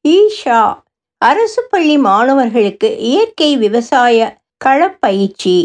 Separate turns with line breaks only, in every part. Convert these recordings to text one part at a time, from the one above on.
ஈஷா அரசு பள்ளி மாணவர்களுக்கு இயற்கை விவசாய களப்பயிற்சி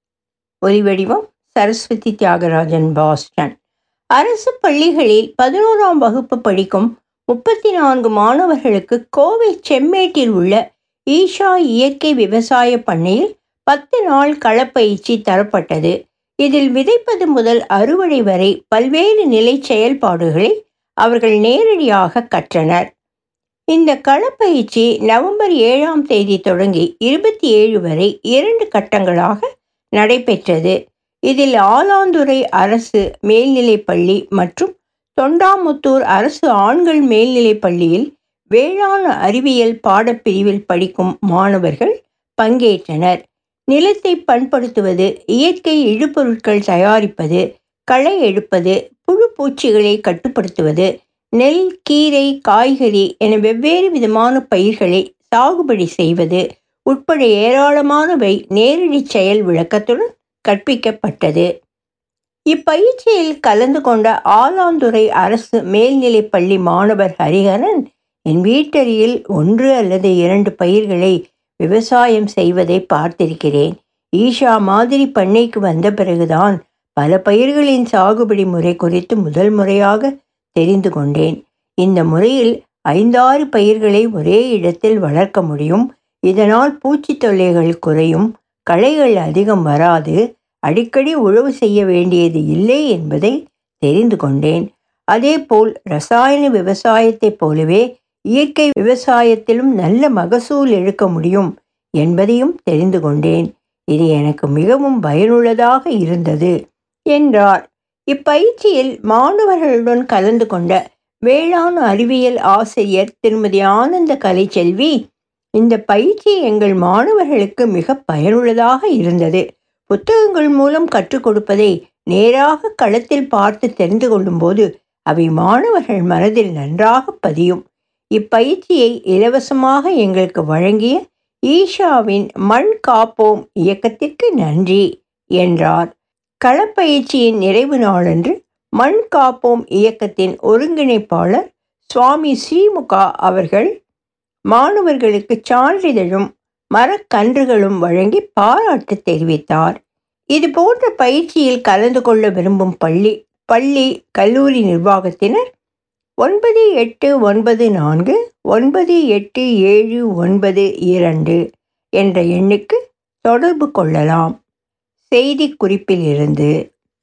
ஒலிவடிவம் சரஸ்வதி தியாகராஜன் பாஸ்டன் அரசு பள்ளிகளில் பதினோராம் வகுப்பு படிக்கும் முப்பத்தி நான்கு மாணவர்களுக்கு கோவை செம்மேட்டில் உள்ள ஈஷா இயற்கை விவசாய பண்ணையில் பத்து நாள் களப்பயிற்சி தரப்பட்டது இதில் விதைப்பது முதல் அறுவடை வரை பல்வேறு நிலை செயல்பாடுகளை அவர்கள் நேரடியாக கற்றனர் இந்த களப்பயிற்சி நவம்பர் ஏழாம் தேதி தொடங்கி இருபத்தி ஏழு வரை இரண்டு கட்டங்களாக நடைபெற்றது இதில் ஆலாந்துறை அரசு மேல்நிலைப்பள்ளி மற்றும் தொண்டாமுத்தூர் அரசு ஆண்கள் மேல்நிலைப் பள்ளியில் வேளாண் அறிவியல் பாடப்பிரிவில் படிக்கும் மாணவர்கள் பங்கேற்றனர் நிலத்தை பண்படுத்துவது இயற்கை இடுபொருட்கள் தயாரிப்பது களை எடுப்பது புழு பூச்சிகளை கட்டுப்படுத்துவது நெல் கீரை காய்கறி என வெவ்வேறு விதமான பயிர்களை சாகுபடி செய்வது உட்பட ஏராளமானவை நேரடி செயல் விளக்கத்துடன் கற்பிக்கப்பட்டது இப்பயிற்சியில் கலந்து கொண்ட ஆலாந்துறை அரசு மேல்நிலைப்பள்ளி மாணவர் ஹரிஹரன் என் வீட்டருகில் ஒன்று அல்லது இரண்டு பயிர்களை விவசாயம் செய்வதை பார்த்திருக்கிறேன் ஈஷா மாதிரி பண்ணைக்கு வந்த பிறகுதான் பல பயிர்களின் சாகுபடி முறை குறித்து முதல் முறையாக தெரிந்து கொண்டேன் இந்த முறையில் ஐந்தாறு பயிர்களை ஒரே இடத்தில் வளர்க்க முடியும் இதனால் பூச்சி தொல்லைகள் குறையும் களைகள் அதிகம் வராது அடிக்கடி உழவு செய்ய வேண்டியது இல்லை என்பதை தெரிந்து கொண்டேன் அதேபோல் ரசாயன விவசாயத்தைப் போலவே இயற்கை விவசாயத்திலும் நல்ல மகசூல் எடுக்க முடியும் என்பதையும் தெரிந்து கொண்டேன் இது எனக்கு மிகவும் பயனுள்ளதாக இருந்தது என்றார் இப்பயிற்சியில் மாணவர்களுடன் கலந்து கொண்ட வேளாண் அறிவியல் ஆசிரியர் திருமதி ஆனந்த கலைச்செல்வி இந்த பயிற்சி எங்கள் மாணவர்களுக்கு மிக பயனுள்ளதாக இருந்தது புத்தகங்கள் மூலம் கற்றுக் கொடுப்பதை நேராக களத்தில் பார்த்து தெரிந்து கொள்ளும்போது அவை மாணவர்கள் மனதில் நன்றாக பதியும் இப்பயிற்சியை இலவசமாக எங்களுக்கு வழங்கிய ஈஷாவின் மண் காப்போம் இயக்கத்திற்கு நன்றி என்றார் களப்பயிற்சியின் நிறைவு நாளன்று மண் காப்போம் இயக்கத்தின் ஒருங்கிணைப்பாளர் சுவாமி ஸ்ரீமுகா அவர்கள் மாணவர்களுக்கு சான்றிதழும் மரக்கன்றுகளும் வழங்கி பாராட்டு தெரிவித்தார் இது போன்ற பயிற்சியில் கலந்து கொள்ள விரும்பும் பள்ளி பள்ளி கல்லூரி நிர்வாகத்தினர் ஒன்பது எட்டு ஒன்பது நான்கு ஒன்பது எட்டு ஏழு ஒன்பது இரண்டு என்ற எண்ணுக்கு தொடர்பு கொள்ளலாம் செய்தி குறிப்பிலிருந்து